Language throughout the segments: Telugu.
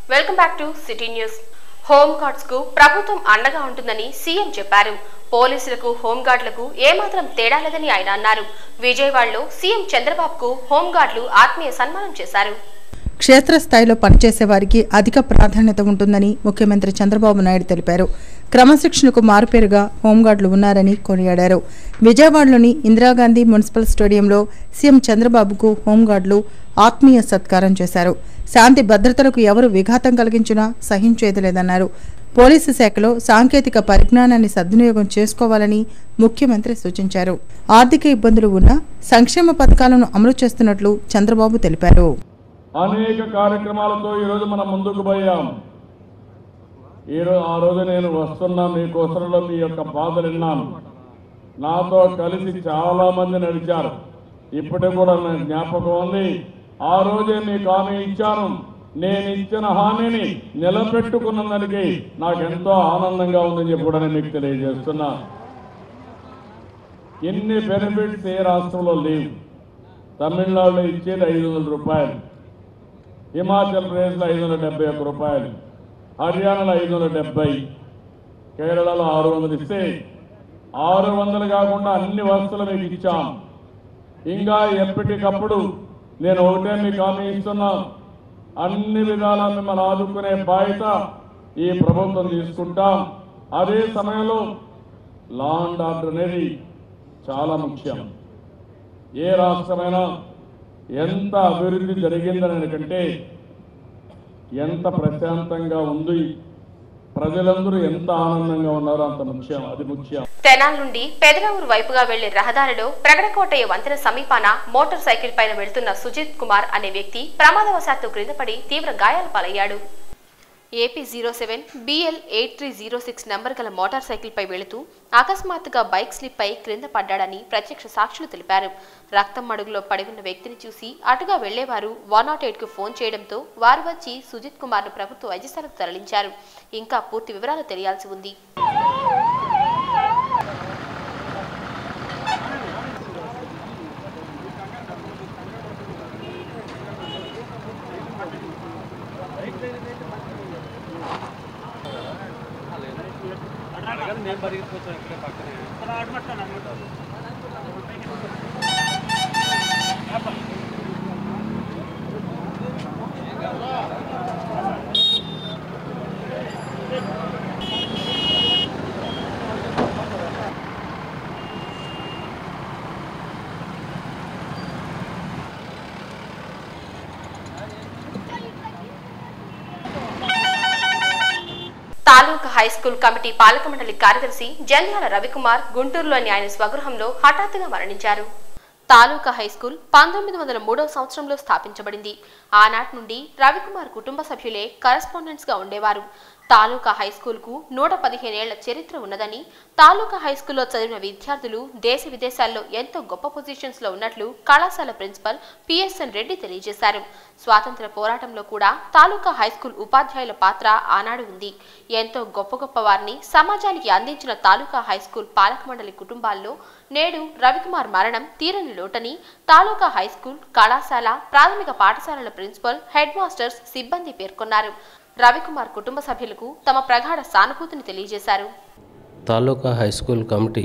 welcome back to city news home guards కు ప్రభుత్వం అండగా ఉంటుందని సీఎం చెప్పారు పోలీసులకు హోం గార్డులకు ఏమాత్రం తేడా లేదని ఆయన అన్నారు విజయవాడలో సీఎం చంద్రబాబుకు హోం గార్డులు ఆత్మీయ సన్మానం చేశారు క్షేత్రస్థాయిలో పనిచేసే వారికి అధిక ప్రాధాన్యత ఉంటుందని ముఖ్యమంత్రి చంద్రబాబు నాయుడు తెలిపారు క్రమశిక్షణకు మారుపేరుగా హోంగార్డులు ఉన్నారని కొనియాడారు విజయవాడలోని ఇందిరాగాంధీ మున్సిపల్ స్టేడియంలో సీఎం చంద్రబాబుకు హోంగార్డులు ఆత్మీయ సత్కారం చేశారు శాంతి భద్రతలకు ఎవరు విఘాతం కలిగించినా సహించేది లేదన్నారు పోలీసు శాఖలో సాంకేతిక పరిజ్ఞానాన్ని సద్వినియోగం చేసుకోవాలని ముఖ్యమంత్రి సూచించారు ఆర్థిక ఇబ్బందులు ఉన్నా సంక్షేమ పథకాలను అమలు చేస్తున్నట్లు చంద్రబాబు తెలిపారు అనేక కార్యక్రమాలతో ఈరోజు మనం ముందుకు పోయాం ఈరోజు ఆ రోజు నేను వస్తున్నా మీ కోసంలో మీ యొక్క బాధలు విన్నాను నాతో కలిసి చాలా మంది నడిచారు ఇప్పటికి కూడా నాకు జ్ఞాపకం ఉంది ఆ రోజే మీకు హామీ ఇచ్చాను నేను ఇచ్చిన హామీని నిలబెట్టుకున్న దానికి నాకు ఎంతో ఆనందంగా ఉందని చెప్పి కూడా నేను మీకు తెలియజేస్తున్నా ఇన్ని బెనిఫిట్స్ ఏ రాష్ట్రంలో లేవు తమిళనాడులో ఇచ్చేది ఐదు వందల రూపాయలు హిమాచల్ ప్రదేశ్లో ఐదు వందల డెబ్బై ఒక్క రూపాయలు హర్యానాలో ఐదు వందల డెబ్బై కేరళలో ఆరు వందలు ఇస్తే ఆరు వందలు కాకుండా అన్ని వస్తువులు మీకు ఇచ్చాం ఇంకా ఎప్పటికప్పుడు నేను ఒకటే మీకు హామీ ఇస్తున్నా అన్ని విధాలా మిమ్మల్ని ఆదుకునే బాధ్యత ఈ ప్రభుత్వం తీసుకుంటాం అదే సమయంలో లా అండ్ ఆర్డర్ అనేది చాలా ముఖ్యం ఏ రాష్ట్రమైనా ఎంత అభివృద్ధి జరిగిందని కంటే ఎంత ప్రశాంతంగా ఉంది ప్రజలందరూ ఎంత ఆనందంగా ఉన్నారో అంత ముఖ్యం అది ముఖ్యం తెనాల్ నుండి పెదరావూరు వైపుగా వెళ్లే రహదారిలో ప్రగడకోటయ్య వంతెన సమీపాన మోటార్ సైకిల్ పైన వెళ్తున్న సుజిత్ కుమార్ అనే వ్యక్తి ప్రమాదవశాత్తు క్రిందపడి తీవ్ర గాయాల పాలయ్యాడు AP zero seven BL eight three zero six number గల మోటార్ సైకిల్ పై వెళుతూ అకస్మాత్తుగా బైక్ స్లిప్ పై క్రింద పడ్డాడని ప్రత్యక్ష సాక్షులు తెలిపారు రక్తం మడుగులో పడి ఉన్న వ్యక్తిని చూసి అటుగా వెళ్లేవారు వన్ నాట్ ఎయిట్ కు ఫోన్ చేయడంతో వారు వచ్చి సుజిత్ కుమార్ ను ప్రభుత్వ వైద్యశాలకు తరలించారు ఇంకా పూర్తి వివరాలు తెలియాల్సి ఉంది తాలూకా హై స్కూల్ కమిటీ పాలక మండలి కార్యదర్శి జంధ్యాల రవికుమార్ గుంటూరులోని ఆయన స్వగృహంలో హఠాత్తుగా మరణించారు తాలూకా హై స్కూల్ పంతొమ్మిది వందల మూడవ సంవత్సరంలో స్థాపించబడింది ఆనాటి నుండి రవికుమార్ కుటుంబ సభ్యులే కరస్పాండెంట్స్ గా ఉండేవారు తాలూకా హై స్కూల్ కు నూట పదిహేనేళ్ల చరిత్ర ఉన్నదని తాలూకా హై స్కూల్లో చదివిన విద్యార్థులు దేశ విదేశాల్లో ఎంతో గొప్ప పొజిషన్స్ లో ఉన్నట్లు కళాశాల ప్రిన్సిపల్ పిఎస్ఎన్ రెడ్డి తెలియజేశారు స్వాతంత్ర పోరాటంలో కూడా తాలూకా హై స్కూల్ ఉపాధ్యాయుల పాత్ర ఆనాడు ఉంది ఎంతో గొప్ప గొప్ప వారిని సమాజానికి అందించిన తాలూకా హై స్కూల్ పాలక మండలి కుటుంబాల్లో నేడు రవికుమార్ మరణం తీరని లోటని తాలూకా హై స్కూల్ కళాశాల ప్రాథమిక పాఠశాలల ప్రిన్సిపల్ హెడ్ మాస్టర్స్ సిబ్బంది పేర్కొన్నారు రవికుమార్ కుటుంబ సభ్యులకు తమ ప్రగాఢ సానుభూతిని తెలియజేశారు తాలూకా హై స్కూల్ కమిటీ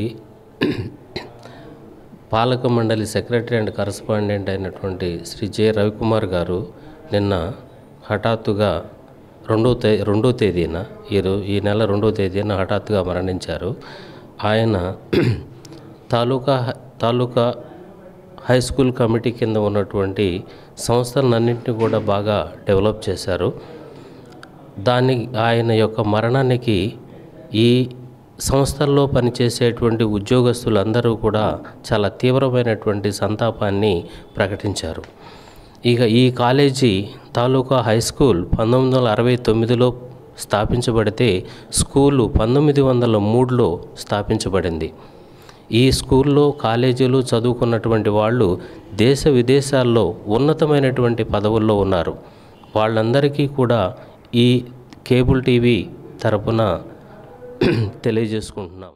పాలక మండలి సెక్రటరీ అండ్ కరస్పాండెంట్ అయినటువంటి శ్రీ జె రవికుమార్ గారు నిన్న హఠాత్తుగా రెండో తే రెండో తేదీన ఈ రో- ఈ నెల రెండో తేదీన హఠాత్తుగా మరణించారు ఆయన తాలూకా హ- తాలూకా హై స్కూల్ కమిటీ కింద ఉన్నటువంటి సంస్థలన్నింటినీ కూడా బాగా డెవలప్ చేశారు దాని ఆయన యొక్క మరణానికి ఈ సంస్థల్లో పనిచేసేటువంటి ఉద్యోగస్తులందరూ కూడా చాలా తీవ్రమైనటువంటి సంతాపాన్ని ప్రకటించారు ఇక ఈ కాలేజీ తాలూకా హై స్కూల్ పంతొమ్మిది వందల అరవై తొమ్మిదిలో స్థాపించబడితే స్కూలు పంతొమ్మిది వందల మూడులో స్థాపించబడింది ఈ స్కూల్లో కాలేజీలు చదువుకున్నటువంటి వాళ్ళు దేశ విదేశాల్లో ఉన్నతమైనటువంటి పదవుల్లో ఉన్నారు వాళ్ళందరికీ కూడా ఈ కేబుల్ టీవీ తరపున తెలియజేసుకుంటున్నాం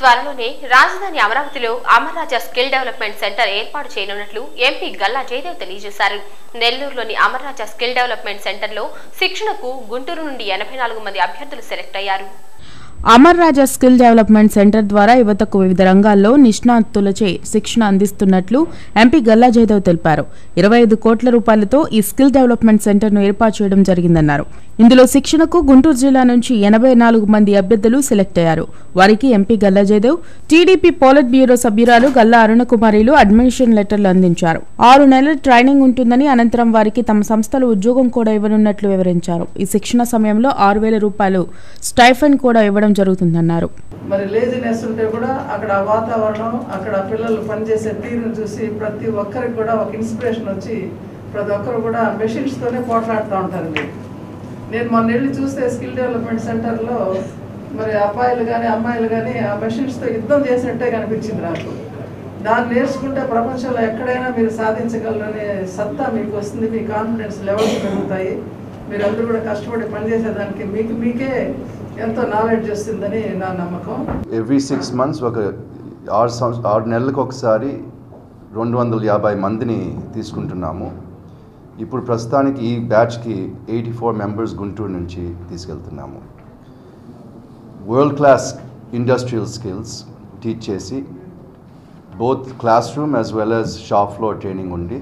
త్వరలోనే రాజధాని అమరావతిలో అమర్రాజా స్కిల్ డెవలప్మెంట్ సెంటర్ ఏర్పాటు చేయనున్నట్లు ఎంపీ గల్లా జయదేవ్ తెలియజేశారు నెల్లూరులోని అమర్రాజా స్కిల్ డెవలప్మెంట్ సెంటర్లో శిక్షణకు గుంటూరు నుండి ఎనభై నాలుగు మంది అభ్యర్థులు సెలెక్ట్ అయ్యారు Amar Raja skill development centre ద్వారా యువతకు వివిధ రంగాల్లో నిష్ణాతులచే శిక్షణ అందిస్తున్నట్లు ఎంపీ గల్లా జయదేవ్ తెలిపారు ఇరవై ఐదు కోట్ల రూపాయలతో ఈ స్కిల్ డెవలప్మెంట్ సెంటర్ను ఏర్పాటు చేయడం జరిగిందన్నారు ఇందులో శిక్షణకు గుంటూరు జిల్లా నుంచి ఎనభై నాలుగు మంది అభ్యర్థులు సెలెక్ట్ అయ్యారు వారికి MP Galla Jayadev TDP politburo సభ్యురాలు గల్లా అరుణకుమారిలు అడ్మిషన్ లెటర్లు అందించారు ఆరు నెలల ట్రైనింగ్ ఉంటుందని అనంతరం వారికి తమ సంస్థలో ఉద్యోగం కూడా ఇవ్వనున్నట్లు వివరించారు ఈ శిక్షణ సమయంలో ఆరు వేల రూపాయలు స్టైఫండ్ కూడా ఇవ్వడం జరుగుతుందన్నారు మరి లేజినెస్ ఉంటే కూడా అక్కడ ఆ వాతావరణం అక్కడ పిల్లలు పనిచేసే తీరును చూసి ప్రతి ఒక్కరికి కూడా ఒక ఇన్స్పిరేషన్ వచ్చి ప్రతి ఒక్కరు కూడా మెషిన్స్తోనే పోట్లాడుతూ ఉంటారండి నేను మొన్న వెళ్ళి చూస్తే స్కిల్ డెవలప్మెంట్ సెంటర్లో మరి అబ్బాయిలు కానీ అమ్మాయిలు కానీ ఆ మెషిన్స్తో యుద్ధం చేసినట్టే కనిపించింది నాకు దాన్ని నేర్చుకుంటే ప్రపంచంలో ఎక్కడైనా మీరు సాధించగలరనే సత్తా మీకు వస్తుంది మీ కాన్ఫిడెన్స్ లెవెల్స్ పెరుగుతాయి మీరందరూ కూడా కష్టపడి పనిచేసేదానికి మీకు మీకే ఎంతో నాలెడ్జ్ వస్తుందని నా నమ్మకం ఎవ్రీ సిక్స్ మంత్స్ ఒక ఆరు సంవత్సరం ఆరు నెలలకు ఒకసారి రెండు వందల యాభై మందిని తీసుకుంటున్నాము ఇప్పుడు ప్రస్తుతానికి ఈ బ్యాచ్కి ఎయిటీ ఫోర్ మెంబర్స్ గుంటూరు నుంచి తీసుకెళ్తున్నాము world class industrial skills teach చేసి both classroom as well as shop floor training ఉండి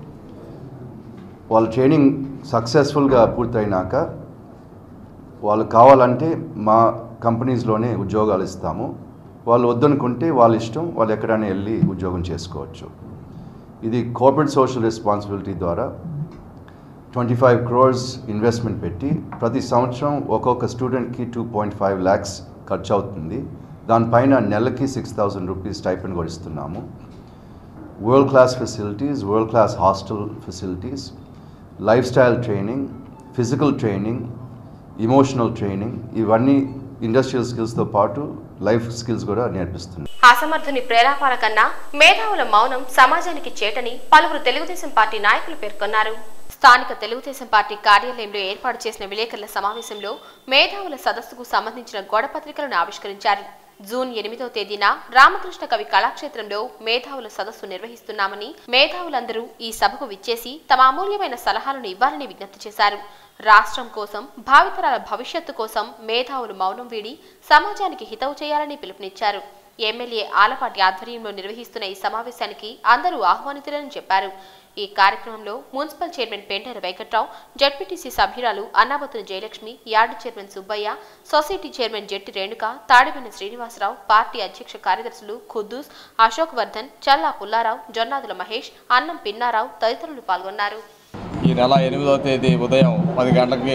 వాళ్ళ ట్రైనింగ్ సక్సెస్ఫుల్గా పూర్తయినాక వాళ్ళు కావాలంటే మా కంపెనీస్లోనే ఉద్యోగాలు ఇస్తాము వాళ్ళు వద్దనుకుంటే వాళ్ళ ఇష్టం వాళ్ళు ఎక్కడైనా వెళ్ళి ఉద్యోగం చేసుకోవచ్చు ఇది కార్పొరేట్ సోషల్ రెస్పాన్సిబిలిటీ ద్వారా ట్వంటీ ఫైవ్ క్రోర్స్ ఇన్వెస్ట్మెంట్ పెట్టి ప్రతి సంవత్సరం ఒక్కొక్క స్టూడెంట్కి టూ పాయింట్ ఫైవ్ ల్యాక్స్ ఖర్చు అవుతుంది దానిపైన నెలకి సిక్స్ థౌసండ్ రూపీస్ స్టైపెండ్ కూడా ఇస్తున్నాము world class facilities world class hostel facilities lifestyle training physical training emotional training ఇవన్నీ ఇండస్ట్రియల్ స్కిల్స్తో పాటు లైఫ్ స్కిల్స్ కూడా నేర్పిస్తుంది అసమర్థుని ప్రేరేపణ కన్నా మేధావుల మౌనం సమాజానికి చేటని పలువురు తెలుగుదేశం పార్టీ నాయకులు పేర్కొన్నారు స్థానిక తెలుగుదేశం పార్టీ కార్యాలయంలో ఏర్పాటు చేసిన విలేకరుల సమావేశంలో మేధావుల సదస్సుకు సంబంధించిన గోడపత్రికలను ఆవిష్కరించారు జూన్ ఎనిమిదో తేదీన రామకృష్ణ కవి కళాక్షేత్రంలో మేధావుల సదస్సు నిర్వహిస్తున్నామని మేధావులందరూ ఈ సభకు విచ్చేసి తమ అమూల్యమైన సలహాలను ఇవ్వాలని విజ్ఞప్తి చేశారు రాష్ట్రం కోసం భావితరాల భవిష్యత్తు కోసం మేధావులు మౌనం వీడి సమాజానికి హితవు చేయాలని పిలుపునిచ్చారు ఎమ్మెల్యే ఆలపాటి ఆధ్వర్యంలో నిర్వహిస్తున్న ఈ సమావేశానికి అందరూ ఆహ్వానితులని చెప్పారు ఈ కార్యక్రమంలో municipal chairman Pentera Venkatrao ZPTC సభ్యురాలు Annabathuni Jayalakshmi yard chairman Subbaiah society chairman Jetti Renuka Tadivenna Srinivasarao party అధ్యక్ష కార్యదర్శులు ఖుద్దూస్ అశోక్ వర్ధన్ చల్లా పుల్లారావు జొన్నాదుల మహేష్ అన్నం పిన్నారావు తదితరులు పాల్గొన్నారు ఈ నెల ఎనిమిదవ తేదీ ఉదయం పది గంటలకి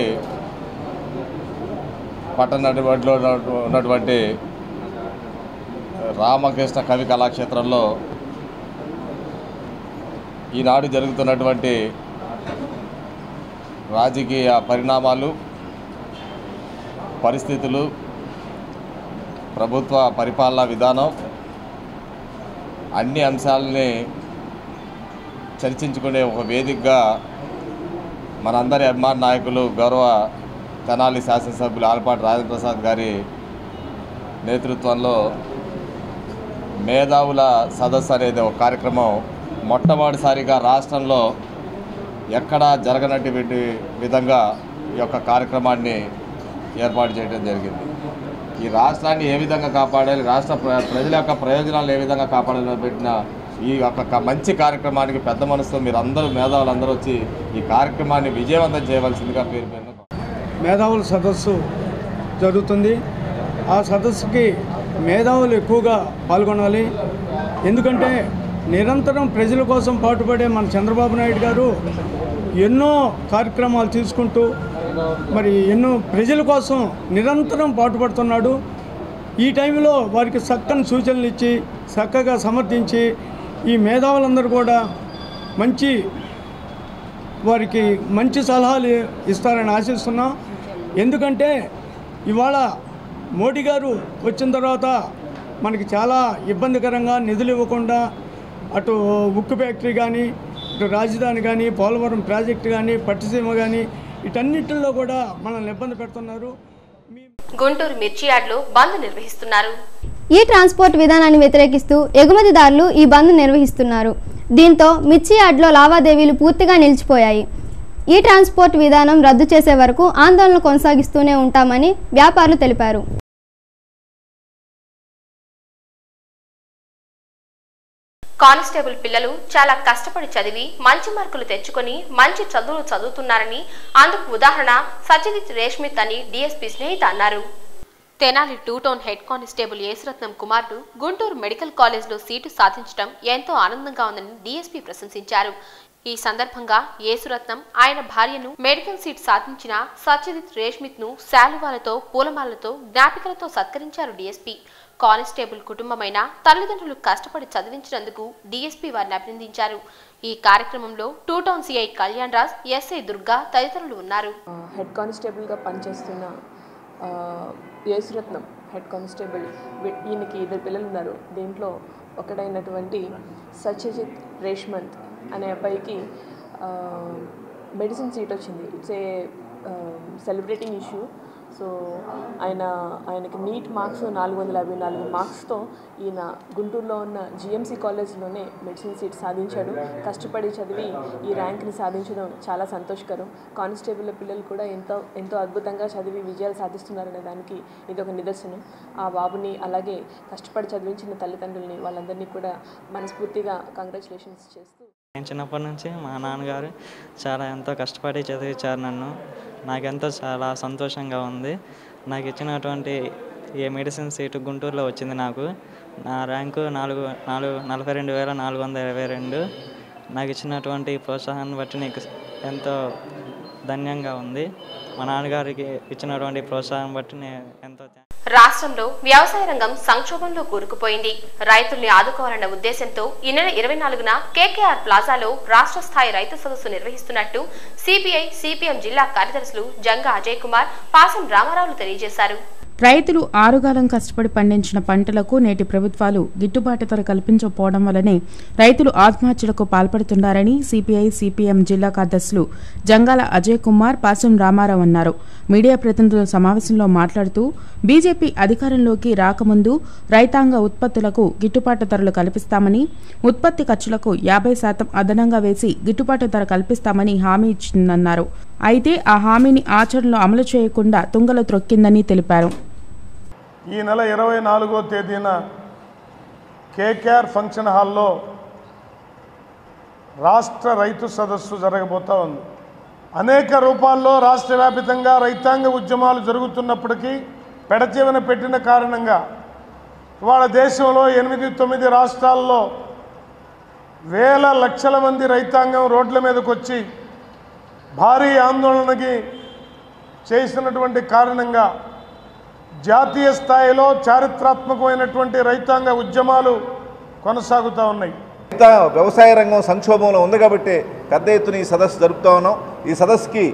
పట్టణ నడిబడిలో ఉన్నటు- ఉన్నటువంటి రామకృష్ణ కవి కళాక్షేత్రంలో ఈనాడు జరుగుతున్నటువంటి రాజకీయ పరిణామాలు పరిస్థితులు ప్రభుత్వ పరిపాలనా విధానం అన్ని అంశాలని చర్చించుకునే ఒక వేదికగా మనందరి అభిమాన నాయకులు గౌరవ తెనాలి శాసనసభ్యులు ఆలపాటి రాజేంద్ర ప్రసాద్ గారి నేతృత్వంలో మేధావుల సదస్సు అనేది ఒక కార్యక్రమం మొట్టమొదటిసారిగా రాష్ట్రంలో ఎక్కడా జరగనటువంటి విధంగా ఈ యొక్క కార్యక్రమాన్ని ఏర్పాటు చేయడం జరిగింది ఈ రాష్ట్రాన్ని ఏ విధంగా కాపాడాలి రాష్ట్ర ప్ర- ప్రజల యొక్క ప్రయోజనాలు ఏ విధంగా కాపాడాలని పెట్టిన ఈ యొక్క క- మంచి కార్యక్రమానికి పెద్ద మనసుతో మీరు అందరూ మేధావులు అందరూ వచ్చి ఈ కార్యక్రమాన్ని విజయవంతం చేయవలసిందిగా పేరు పేరున మేధావుల సదస్సు జరుగుతుంది ఆ సదస్సుకి మేధావులు ఎక్కువగా పాల్గొనాలి ఎందుకంటే నిరంతరం ప్రజల కోసం పాటుపడే మన చంద్రబాబు నాయుడు గారు ఎన్నో కార్యక్రమాలు తీసుకుంటూ మరి ఎన్నో ప్రజల కోసం నిరంతరం పాటుపడుతున్నాడు ఈ టైంలో వారికి చక్కని సూచనలు ఇచ్చి చక్కగా సమర్థించి ఈ మేధావులందరూ కూడా మంచి వారికి మంచి సలహాలు ఇస్తారని ఆశిస్తున్నాం ఎందుకంటే ఇవాళ మోడీ గారు వచ్చిన తర్వాత మనకి చాలా ఇబ్బందికరంగా నిధులు ఇవ్వకుండా అటు ఉక్కు ఫ్యాక్టరీ కానీ ఇటు రాజధాని కానీ పోలవరం ప్రాజెక్టు కానీ పట్టిసీమ కానీ వీటన్నిటిల్లో కూడా మనల్ని ఇబ్బంది పెడుతున్నారు గుంటూరు మిర్చి యార్డ్లో బంద్ నిర్వహిస్తున్నారు ఈ ట్రాన్స్పోర్ట్ విధానాన్ని వ్యతిరేకిస్తూ ఎగుమతిదారులు ఈ బంద్ నిర్వహిస్తున్నారు దీంతో మిర్చి యార్డ్లో లావాదేవీలు పూర్తిగా నిలిచిపోయాయి ఈ ట్రాన్స్పోర్ట్ విధానం రద్దు చేసే వరకు ఆందోళన కొనసాగిస్తూనే ఉంటామని వ్యాపారులు తెలిపారు కానిస్టేబుల్ పిల్లలు చాలా కష్టపడి చదివి మంచి మార్కులు తెచ్చుకొని మంచి చదువులు చదువుతున్నారని అందుకు ఉదాహరణ సత్యజిత్ రేష్మిత్ అని డీఎస్పీ స్నేహిత అన్నారు Tenali two town head constable Yesuratnam కుమారుడు గుంటూరు మెడికల్ కాలేజ్లో సీటు సాధించడం ఎంతో ఆనందంగా ఉందని డీఎస్పీ ప్రశంసించారు ఈ సందర్భంగా యేసురత్నం ఆయన భార్యను మెడికల్ సీట్ సాధించిన సత్యజిత్ రేష్మిత్ ను శాలువాలతో పూలమాలతో జ్ఞాపికలతో సత్కరించారు డీఎస్పీ కానిస్టేబుల్ కుటుంబమైన తల్లిదండ్రులు కష్టపడి చదివించినందుకు డీఎస్పీ వారిని అభినందించారు ఈ కార్యక్రమంలో two town CI Kalyan Raj SI Durga తదితరులు ఉన్నారు హెడ్ కానిస్టేబుల్గా పనిచేస్తున్న ఆ, యేసురత్నం హెడ్ కానిస్టేబుల్ వీ- ఈయనకి ఇద్దరు పిల్లలు ఉన్నారు దీంట్లో ఒకడైనటువంటి సత్యజిత్ రేష్మంత్ అనే అబ్బాయికి ఆ, మెడిసిన్ సీట్ వచ్చింది it's a celebrating issue so ఆయన ఆయనకి నీట్ మార్క్స్ నాలుగు వందల యాభై నాలుగు మార్క్స్తో ఈయన గుంటూరులో ఉన్న జిఎంసీ కాలేజ్లోనే మెడిసిన్ సీట్ సాధించాడు కష్టపడి చదివి ఈ ర్యాంక్ని సాధించడం చాలా సంతోషకరం కానిస్టేబుల్ పిల్లలు కూడా ఎంతో ఎంతో అద్భుతంగా చదివి విజయాలు సాధిస్తున్నారనే దానికి ఇది ఒక నిదర్శనం ఆ బాబుని అలాగే కష్టపడి చదివించిన తల్లిదండ్రుల్ని వాళ్ళందరినీ కూడా మనస్ఫూర్తిగా కంగ్రాచులేషన్స్ చేస్తూ నేను చిన్నప్పటి నుంచి మా నాన్నగారు చాలా ఎంతో కష్టపడి చదివించారు నన్ను నాకెంతో చాలా సంతోషంగా ఉంది నాకు ఇచ్చినటువంటి ఏ మెడిసిన్ సీటు గుంటూరులో వచ్చింది నాకు నా ర్యాంకు నాలుగు నాలుగు నలభై రెండు వేల నాలుగు వందల ఇరవై రెండు నాకు ఇచ్చినటువంటి ప్రోత్సాహాన్ని బట్టి నీకు ఎంతో ధన్యంగా ఉంది మా నాన్నగారికి ఇచ్చినటువంటి ప్రోత్సాహం బట్టి నేను ఎంతో థ్యాంక్స్ రాష్ట్రంలో వ్యవసాయ రంగం సంక్షోభంలో కూరుకుపోయింది రైతుల్ని ఆదుకోవాలన్న ఉద్దేశంతో ఈ నెల ఇరవై నాలుగున కేకేఆర్ ప్లాజాలో రాష్ట్ర స్థాయి రైతు సదస్సు నిర్వహిస్తున్నట్టు సిపిఐ సిపిఎం జిల్లా కార్యదర్శులు జంగా అజయ్ కుమార్ పాసం రామారావులు తెలియజేశారు రైతులు ఆరుగాలం కష్టపడి పండించిన పంటలకు నేటి ప్రభుత్వాలు గిట్టుబాటు ధర కల్పించకపోవడం వల్లనే రైతులు ఆత్మహత్యలకు పాల్పడుతున్నారని సిపిఐ సిపిఎం జిల్లా కార్యదర్శులు జంగాల అజయ్ కుమార్ పాసం రామారావు అన్నారు మీడియా ప్రతినిధుల సమావేశంలో మాట్లాడుతూ బీజేపీ అధికారంలోకి రాకముందు రైతాంగ ఉత్పత్తులకు గిట్టుబాటు ధరలు కల్పిస్తామని ఉత్పత్తి ఖర్చులకు యాభై శాతం అదనంగా వేసి గిట్టుబాటు ధర కల్పిస్తామని హామీ ఇచ్చిందన్నారు అయితే ఆ హామీని ఆచరణలో అమలు చేయకుండా తుంగలు త్రొక్కిందని తెలిపారు ఈ నెల ఇరవై నాలుగో తేదీన కేకేఆర్ ఫంక్షన్ హాల్లో రాష్ట్ర రైతు సదస్సు జరగబోతా ఉంది అనేక రూపాల్లో రాష్ట్ర వ్యాపితంగా రైతాంగ ఉద్యమాలు జరుగుతున్నప్పటికీ పెడచెవిన పెట్టిన కారణంగా ఇవాళ దేశంలో ఎనిమిది తొమ్మిది రాష్ట్రాల్లో వేల లక్షల మంది రైతాంగం రోడ్ల మీదకి వచ్చి భారీ ఆందోళనకి చేసినటువంటి కారణంగా జాతీయ స్థాయిలో చారిత్రాత్మకమైనటువంటి రైతాంగ ఉద్యమాలు కొనసాగుతూ ఉన్నాయి రైత వ్యవసాయ రంగం సంక్షోభంలో ఉంది కాబట్టి పెద్ద ఎత్తున ఈ సదస్సు జరుపుతా ఉన్నాం ఈ సదస్సుకి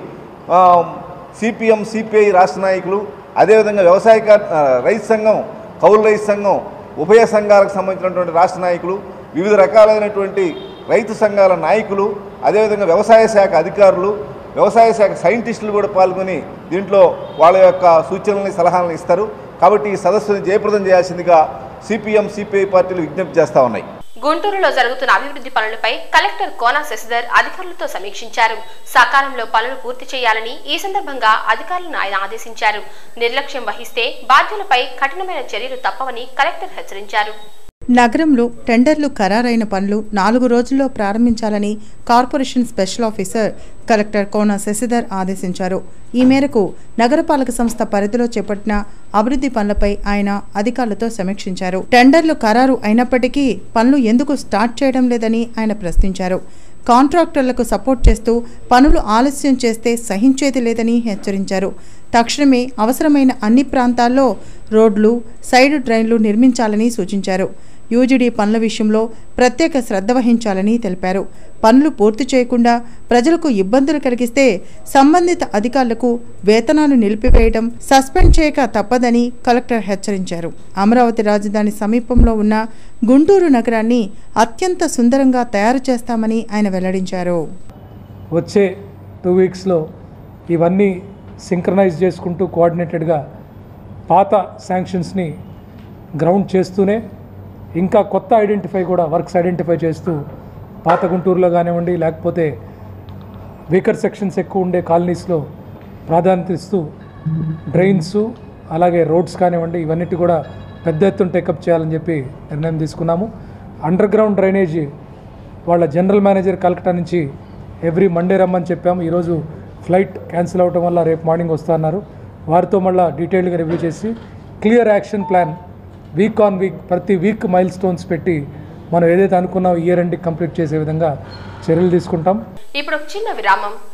సిపిఎం సిపిఐ రాష్ట్ర నాయకులు అదేవిధంగా వ్యవసాయ కా- ఆ, రైతు సంఘం కౌలు రైతు సంఘం ఉభయ సంఘాలకు సంబంధించినటువంటి రాష్ట్ర నాయకులు వివిధ రకాలైనటువంటి రైతు సంఘాల నాయకులు అదేవిధంగా వ్యవసాయ శాఖ అధికారులు వ్యవసాయ శాఖ సైంటిస్టులు కూడా పాల్గొని దీంట్లో వాళ్ళ యొక్క సూచనల్ని సలహాలను ఇస్తారు కాబట్టి ఈ సదస్సుని జయప్రదం చేయాల్సిందిగా సిపిఎం సిపిఐ పార్టీలు విజ్ఞప్తి చేస్తూ ఉన్నాయి గుంటూరులో జరుగుతున్న అభివృద్ధి పనులపై కలెక్టర్ కోనా శశిధర్ అధికారులతో సమీక్షించారు సకాలంలో పనులు పూర్తి చేయాలని ఈ సందర్భంగా అధికారులను ఆయన ఆదేశించారు నిర్లక్ష్యం వహిస్తే బాధ్యులపై కఠినమైన చర్యలు తప్పవని కలెక్టర్ హెచ్చరించారు నగరంలో టెండర్లు ఖరారైన పనులు నాలుగు రోజుల్లో ప్రారంభించాలని corporation special officer collector Kona Sasidhar ఆదేశించారు ఈ మేరకు నగరపాలక సంస్థ పరిధిలో చేపట్టిన అభివృద్ధి పనులపై ఆయన అధికారులతో సమీక్షించారు టెండర్లు ఖరారు అయినప్పటికీ పనులు ఎందుకు స్టార్ట్ చేయడం లేదని ఆయన ప్రశ్నించారు కాంట్రాక్టర్లకు సపోర్ట్ చేస్తూ పనులు ఆలస్యం చేస్తే సహించేది లేదని హెచ్చరించారు తక్షణమే అవసరమైన అన్ని ప్రాంతాల్లో రోడ్లు సైడ్ డ్రైన్లు నిర్మించాలని సూచించారు యూజీడీ పనుల విషయంలో ప్రత్యేక శ్రద్ధ వహించాలని తెలిపారు పనులు పూర్తి చేయకుండా ప్రజలకు ఇబ్బందులు కలిగిస్తే సంబంధిత అధికారులకు వేతనాలు నిలిపివేయడం సస్పెండ్ చేయక తప్పదని కలెక్టర్ హెచ్చరించారు అమరావతి రాజధాని సమీపంలో ఉన్న గుంటూరు నగరాన్ని అత్యంత సుందరంగా తయారు చేస్తామని ఆయన వెల్లడించారు వచ్చే టూ వీక్స్లో ఇవన్నీ సింక్రనైజ్ చేసుకుంటూ కోఆర్డినేటెడ్గా పాత శాంక్షన్స్ని గ్రౌండ్ చేస్తూనే ఇంకా కొత్త ఐడెంటిఫై కూడా వర్క్స్ ఐడెంటిఫై చేస్తూ పాత గుంటూరులో కానివ్వండి లేకపోతే వీకర్ సెక్షన్స్ ఎక్కువ ఉండే కాలనీస్లో ప్రాధాన్యత ఇస్తూ డ్రైన్స్ అలాగే రోడ్స్ కానివ్వండి ఇవన్నిటి కూడా పెద్ద ఎత్తున టేకప్ చేయాలని చెప్పి నిర్ణయం తీసుకున్నాము అండర్ గ్రౌండ్ డ్రైనేజీ వాళ్ళ జనరల్ మేనేజర్ కలకటా నుంచి ఎవ్రీ మండే రమ్మని చెప్పాము ఈరోజు ఫ్లైట్ క్యాన్సిల్ అవటం వల్ల రేపు మార్నింగ్ వస్తా అన్నారు వారితో మళ్ళీ డీటెయిల్గా రివ్యూ చేసి clear action plan week on week ప్రతి వీక్ మైల్ స్టోన్స్ పెట్టి మనం ఏదైతే అనుకున్నామో ఇయర్ ఎండ్కి కంప్లీట్ చేసే విధంగా చర్యలు తీసుకుంటాం ఇప్పుడు ఒక చిన్న విరామం